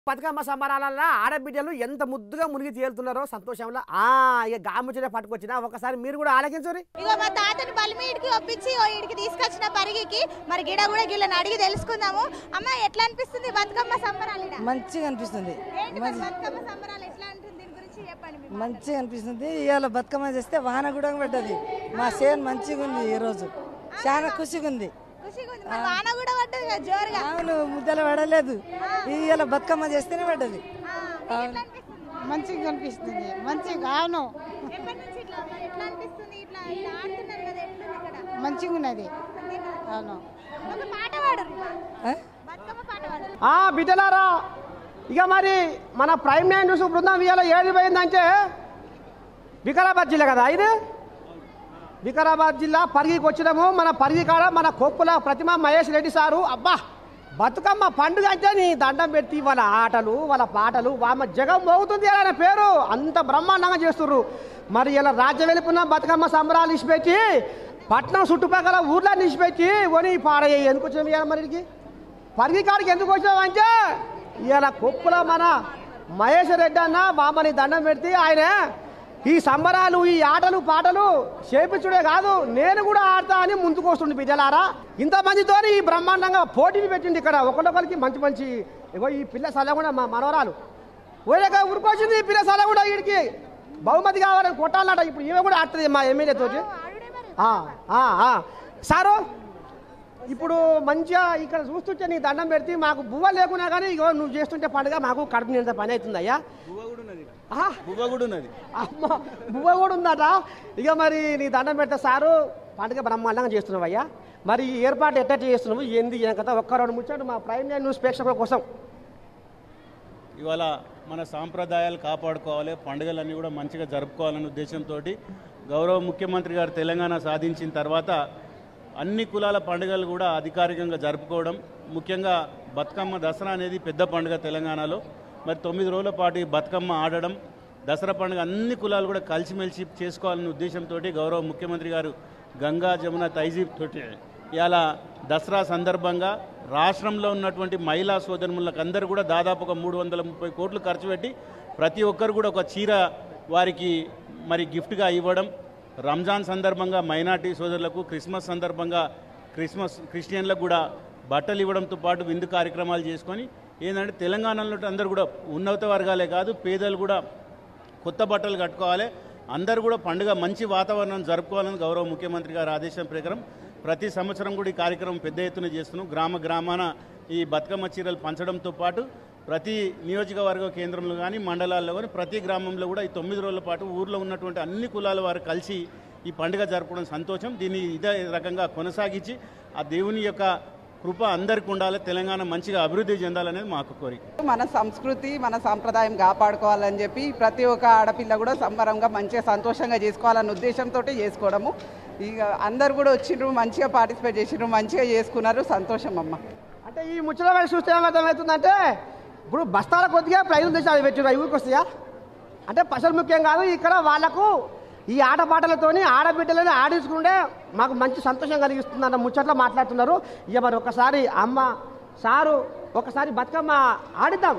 బతుకమ్మ సంబరాలలో ఆడబిడ్డలు ఎంత ముద్దుగా మునిగి తేలుతున్నారో సంతోషంలో ఆ ఇక గాముచ్చనే పట్టుకొచ్చిన ఒకసారి మీరు కూడా ఆలకించురి ఇగో మా తాతని బలిమీడికి ఒప్పించి ఓ ఈడికి తీసుకొచ్చిన పరిగికి మరి గిడ కూడా గిళ్ళని అడిగి తెలుసుకుందాము అమ్మ ఎట్లా అనిపిస్తుంది బతుకమ్మ సంబరాలు ఈడ? మంచిగా అనిపిస్తుంది ఏంటి మరి బతుకమ్మ సంబరాలు ఎట్లా ఉంటుంది దీని గురించి చెప్పండి మీ మాట. మంచిగా అనిపిస్తుంది ఇవాళ బతుకమ్మ చేస్తే వాన కూడా పడ్డది మా చేను మంచిగా ఉంది ఈరోజు చాలా ఖుషిగా ఉంది ఖుషిగా ఉంది మరి వాన కూడా పడ్డది కదా జోరుగా అవును ముద్దలు పడలేదు ఇవాళ బతుకమ్మ చేస్తేనే పడ్డది ఆ, మీకు ఎట్లా అనిపిస్తుంది మంచిగా అనిపిస్తుంది మంచిగా అవును ఎప్పటి నుంచి ఇట్లా మరి ఎట్లా అనిపిస్తుంది ఇట్లా ఇట్లా ఆడుతున్నారు కదా ఎట్లుంది ఇక్కడ మంచిగా ఉన్నది అంతేనా? అవును ఒక పాట పాడు ఆ? బతుకమ్మ పాట పాడు ఆ బిడ్డలారా ఇక మరి మన ప్రైమ్ నైన్ న్యూస్ బృందం ఇవాళ ఏది పోయిందంటే వికారాబాద్ జిల్లా కదా ఇది వికారాబాద్ జిల్లా పరిగికి వచ్చినాము మన పరిగి కాడ మన కొప్పుల ప్రతిమ మహేష్ రెడ్డి సారు అబ్బా బతుకమ్మ పండుగ అంటే నీ దండం పెట్టి వాళ్ళ ఆటలు వాళ్ళ పాటలు వామ జగం మోగుతుంది ఆయన పేరు అంత బ్రహ్మాండంగా చేస్తుర్రు మరి ఇలా రాజ్యం వెళ్ళిపోయిన బతుకమ్మ సంబరాలు ఇచ్చిపెట్టి పట్నం చుట్టుపక్కల ఊర్లో నిలిచిపెట్టి కొని పాడయ్యాయి ఎందుకు వచ్చినాం ఇవాళ మరి ఈడికి? పరిగి కాడికి ఎందుకు వచ్చినామంటే ఇవాళ కొప్పుల మన మహేష్ రెడ్డి అన్న బామ్మని దండం పెడితే ఆయన ఈ సంబరాలు ఈ ఆటలు పాటలు చేపించుడే కాదు నేను కూడా ఆడతా అని ముందుకు వస్తుండే బిడ్డలారా ఇంతమందితో ఈ బ్రహ్మాండంగా పోటీని పెట్టింది ఇక్కడ ఒకటొకరికి మంచి మంచి ఇగో ఈ పిల్ల సల కూడా మా మనవరాలు ఊరేగా ఊరుకొచ్చింది ఈ పిల్ల సల కూడా వీడికి బహుమతి కావాలని కొట్టాలన్నట ఇప్పుడు ఈమె కూడా ఆడుతుంది మా ఎమ్మెల్యే తోటి ఆడుడే మరి ఆ, ఆ, ఆ. సారు ఇప్పుడు మంచిగా ఇక్కడ చూస్తుంటే నీకు దండం పెడితే మాకు బువ్వ లేకున్నా కానీ ఇగో నువ్వు చేస్తుంటే పండుగ మాకు కడుపు నిండా పని అవుతుంది అయ్యా ఆహా, బువ్వ కూడా ఉన్నది అమ్మ బువ్వ కూడా ఉందట ఇక మరి నీ దండం పెడితే సారు పండుగ బ్రహ్మాండంగా చేస్తున్నావు అయ్యా మరి ఈ ఏర్పాటు ఎట్ట చేస్తున్నావు ఏంది ఏం కదా ఒక్క రెండు ముచ్చాడు మా ప్రైమ్ లైన్ న్యూస్ ప్రేక్షకుల కోసం ఇవాళ మన సాంప్రదాయాలు కాపాడుకోవాలి పండుగలన్నీ కూడా మంచిగా జరుపుకోవాలనే ఉద్దేశంతో గౌరవ ముఖ్యమంత్రి గారు తెలంగాణ సాధించిన తర్వాత అన్ని కులాల పండుగలు కూడా అధికారికంగా జరుపుకోవడం ముఖ్యంగా బతుకమ్మ దసరా అనేది పెద్ద పండుగ తెలంగాణలో మరి తొమ్మిది రోజుల పాటు ఈ బతుకమ్మ ఆడడం దసరా పండుగ అన్ని కులాలు కూడా కలిసిమెలిసి చేసుకోవాలనే ఉద్దేశంతో గౌరవ ముఖ్యమంత్రి గారు గంగా జమున తైజీబ్ తోటి ఇవాళ దసరా సందర్భంగా రాష్ట్రంలో ఉన్నటువంటి మహిళా సోదరులకు అందరూ కూడా దాదాపు ఒక మూడు వందల ముప్పై కోట్లు ఖర్చు పెట్టి ప్రతి ఒక్కరు కూడా ఒక చీర వారికి మరి గిఫ్ట్గా ఇవ్వడం రంజాన్ సందర్భంగా మైనార్టీ సోదరులకు క్రిస్మస్ సందర్భంగా క్రిస్మస్ క్రిస్టియన్లకు కూడా బట్టలు ఇవ్వడంతో పాటు విందు కార్యక్రమాలు చేసుకొని ఏంటంటే తెలంగాణలో అందరూ కూడా ఉన్నత వర్గాలే కాదు పేదలు కూడా కొత్త బట్టలు కట్టుకోవాలి అందరూ కూడా పండుగ మంచి వాతావరణం జరుపుకోవాలని గౌరవ ముఖ్యమంత్రి గారి ఆదేశం ప్రకారం ప్రతి సంవత్సరం కూడా ఈ కార్యక్రమం పెద్ద ఎత్తున చేస్తున్నాం గ్రామ గ్రామాన ఈ బతుకమ్మ చీరలు పంచడంతో పాటు ప్రతి నియోజకవర్గ కేంద్రంలో కానీ మండలాల్లో కానీ ప్రతి గ్రామంలో కూడా ఈ తొమ్మిది రోజుల పాటు ఊర్లో ఉన్నటువంటి అన్ని కులాల వారు కలిసి ఈ పండుగ జరపడం సంతోషం దీన్ని ఇదే రకంగా కొనసాగించి ఆ దేవుని యొక్క కృప అందరికీ ఉండాలి తెలంగాణ మంచిగా అభివృద్ధి చెందాలనేది మాకు కోరిక మన సంస్కృతి మన సాంప్రదాయం కాపాడుకోవాలని చెప్పి ప్రతి ఒక్క ఆడపిల్ల కూడా సంబరంగా మంచిగా సంతోషంగా చేసుకోవాలన్న ఉద్దేశంతో చేసుకోవడము ఇక అందరు కూడా వచ్చిండ్రు మంచిగా పార్టిసిపేట్ చేసిండ్రు మంచిగా చేసుకున్నారు సంతోషం అమ్మ అంటే ఈ ముచ్చట వైపు చూస్తే ఏమర్థమవుతుందంటే ఇప్పుడు బస్తాల కొద్దిగా ప్రైజులు తెచ్చి అవి పెట్టారు ఊరికి వస్తాయా అంటే పసలు ముఖ్యం కాదు ఇక్కడ వాళ్ళకు ఈ ఆటపాటలతోని ఆడబిడ్డలని ఆడించుకుంటే మాకు మంచి సంతోషం కలిగిస్తుంది అన్న ముచ్చట్లో మాట్లాడుతున్నారు ఇక మరి ఒకసారి అమ్మ సారు ఒకసారి బతుకమ్మ ఆడిద్దాం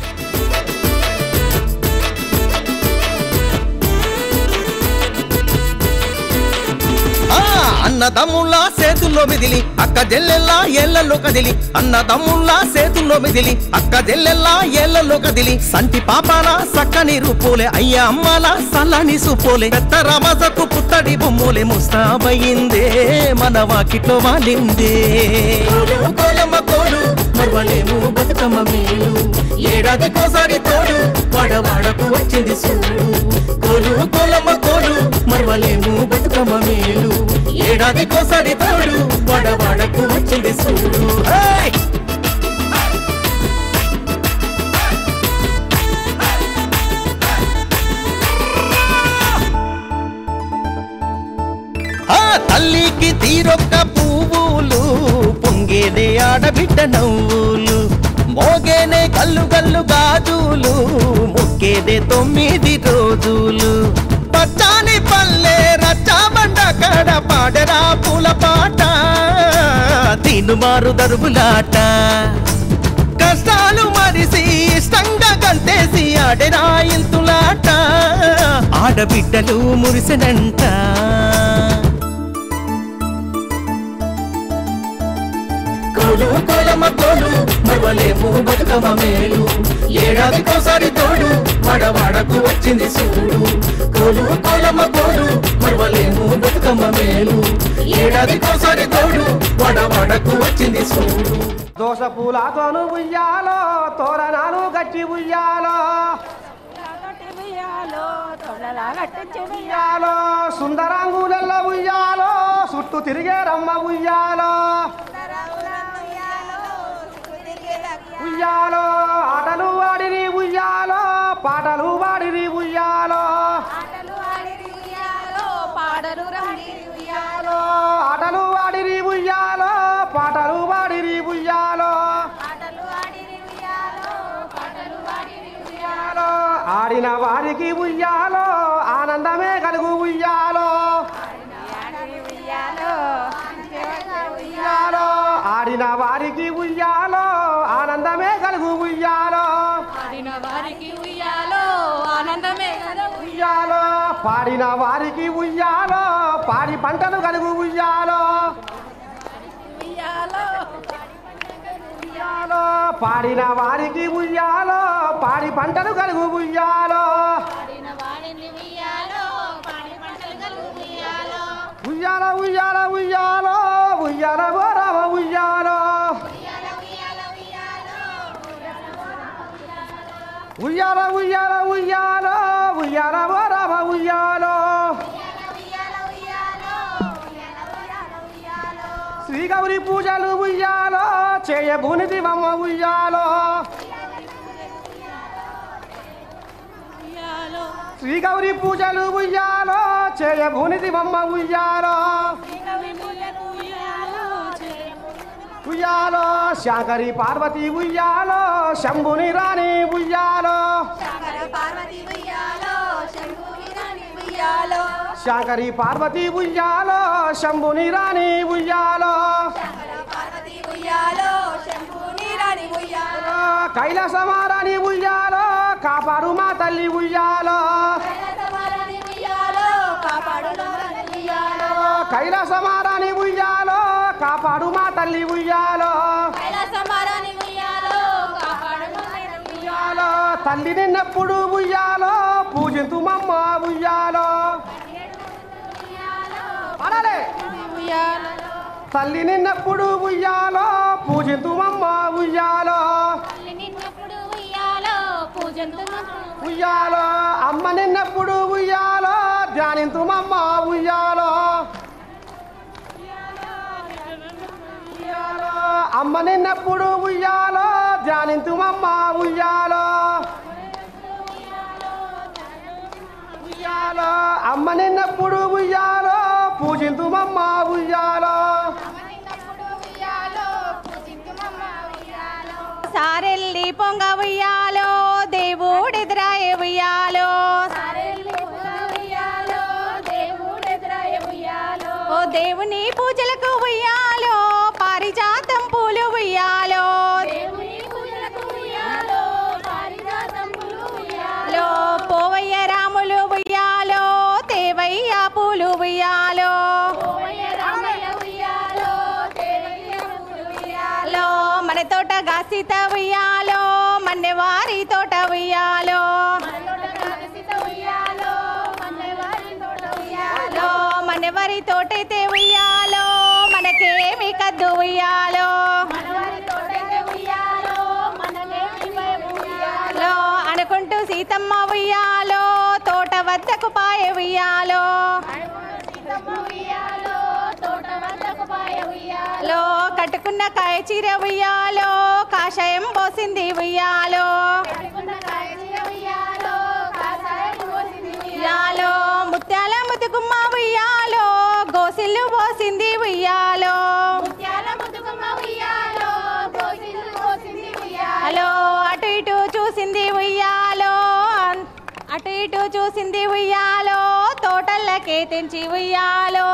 ఆ అన్నదమ్ముళ్ళ సేతుల్లో మిదిలి అక్క జల్లెల్లా ఏళ్లలో కదిలి అన్నదమ్ముళ్ళ సేతుల్లో మిదిలి అక్క జల్లెల్లా ఏళ్లలో కదిలి సంటి పాపాల సక్కని రూపోలే అయ్య అమ్మాల సల్లని సుపోలే పెద్ద రమసకు పుత్తడి బొమ్మోలే ముస్తాబయిందే మన వాకిట్లో వాలిందే కోలమ్మ కోలు మరవలేము బతుకమ్మ మేలు ఏడాదికోసారి తోడు వాడవాడకు వచ్చింది సూడు కోలు కోలమ్మ కోలు మరవలేము బతుకమ్మ మేలు ఏడాదికోసారి తోడు వాడవాడకు వచ్చింది సూడు హే! ఆ తల్లికి తీరొక్క పువ్వులు పొంగేదే ఆడబిడ్డ నవ్వులు మోగేనే గల్లు గల్లు గాజులు మొక్కేదే తొమ్మిది రోజులు పచ్చాని పల్లె రచ్చాబండ కడ పాడరా పూల పాట తీను మారు దరువులాట కష్టాలు మరిసి ఇష్ట ఆడెరా ఇంతులాట ఆడబిడ్డలు మురిసెనంట కోలు కోలమ్మ కోలు మరవలేము బతుకమ్మ మేలు ఏడాదికోసారి తోడు వడవాడకు వచ్చింది సూడు కోలు కోలమ్మ కోలు మరవలేము బతుకమ్మ మేలు ఏడాదికోసారి తోడు వడవాడకు వచ్చింది సూడు దోస పూలతోను ఉయ్యాలో తోరణాలు గట్టి ఉయ్యాలో ఉయ్యాలో సుందరాంగులెల్ల ఉయ్యాలో చుట్టూ తిరిగే రమ్మ ఉయ్యాలో ఉయ్యాలో ఆటలు వాడిని ఉయ్యాలో పాటలు వాడిని ఉయ్యాలో ఉయ్యాలో ఆటలు వాడిని ఉయ్యాలో పాటలు వాడిని ఉయ్యాలో ఉయ్యాలో ఆడిన వారికి ఉయ్యాలో ఆనందమే కలుగు ఉయ్యాలో ఉయ్యాలో ఆడిన వారికి ఉయ్యాలో ఆనందమే కలుగు ఉయ్యాలో ఉయ్యాలో పాడిన వారికి ఉయ్యాలో పాడి పంటలు కలుగు ఉయ్యాలో ఉయ్యాలో పాడిన వారికి ఉయ్యాలో పాడి పంటలు కలుగు ఉయ్యాలో ఉయ్యాల ఉయ్యాల ఉయ్యాలో ఉయ్యాల గోరవ ఉయ్యాలో ఉయ్యాల ఉయ్యాల ఉయ్యాలో ఉయ్యాల గోరవ ఉయ్యాలో శ్రీ గౌరి పూజలు ఉయ్యాలో చేయబూని దివమ్మ ఉయ్యాలో శ్రీ గౌరి పూజలు ఉయ్యాలో చేయబూని దివమ్మ ఉయ్యాలో ఉయ్యాలో శాంకరి పార్వతి ఉయ్యాలో శంభుని రాణి ఉయ్యాలో శాంకరి పార్వతి ఉయ్యాలో శంభుని రాణి ఉయ్యాలో కైలాసమారాణి ఉయ్యాలో కాపాడు మా తల్లి ఉయ్యాలో కైలాసమారాణి ఉయ్యాలో కాపాడు మా తల్లి ఉయ్యాలో ఉయ్యాలో తల్లి నిన్నప్పుడు ఉయ్యాలో పూజింతు మమ్మ ఉయ్యాలో అనాలే తల్లి నిన్నప్పుడు ఉయ్యాలో పూజింతు మమ్మ ఉయ్యాలో ఉయ్యాలో అమ్మ నిన్నప్పుడు ఉయ్యాలో ధ్యానింతు మమ్మ ఉయ్యాలో ఉయ్యాలో అమ్మ నిన్నప్పుడు ఉయ్యాలో ధ్యానింతు మమ్మ ఉయ్యాలో ఉయ్యాలో అమ్మ నిన్నప్పుడు ఉయ్యాలో పూజింతు మమ్మ ఉయ్యాలో సారెల్లి పొంగ ఉయ్యాలో దేవుడెదురాయ ఉయ్యాలో ఓ దేవుని పూజలకు ఉయ్యాలో పారిజాతం పూలు ఉయ్యాలో లో పోవయ్య రాములు ఉయ్యాలో తేవయ్య పూలు ఉయ్యాలో లో మన తోట గాసిత ఉయ్యాలో మన్నెవారి తోట ఉయ్యాలో లో మనెవరి తోటైతే ఉయ్యాలో మనకేమి కద్దు ఉయ్యాలో లో అనుకుంటూ సీతమ్మ ఉయ్యాలో తోట వద్దకు పాయ ఉయ్యాలో లో కట్టుకున్న కాయ చీర ఉయ్యాలో కాషాయం పోసింది ఉయ్యాలో ఉయ్యాలో ముత్యాల ముతుకుమ్మ ఉయ్యాలో గోసిల్లు పోసింది ఉయ్యాలో హలో అటు ఇటు చూసింది ఉయ్యాలో అటు ఇటు చూసింది ఉయ్యాలో తోటల్లకే తెంచి ఉయ్యాలో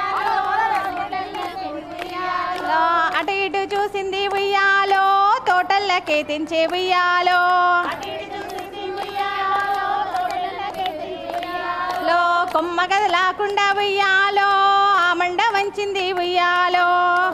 లో అటు ఇటు చూసింది ఉయ్యాలో తోట తోటల్లకే తెంచే ఉయ్యాలో లో కొమ్మ కదలాకుండా ఉయ్యాలో ఆ మండ వంచింది ఉయ్యాలో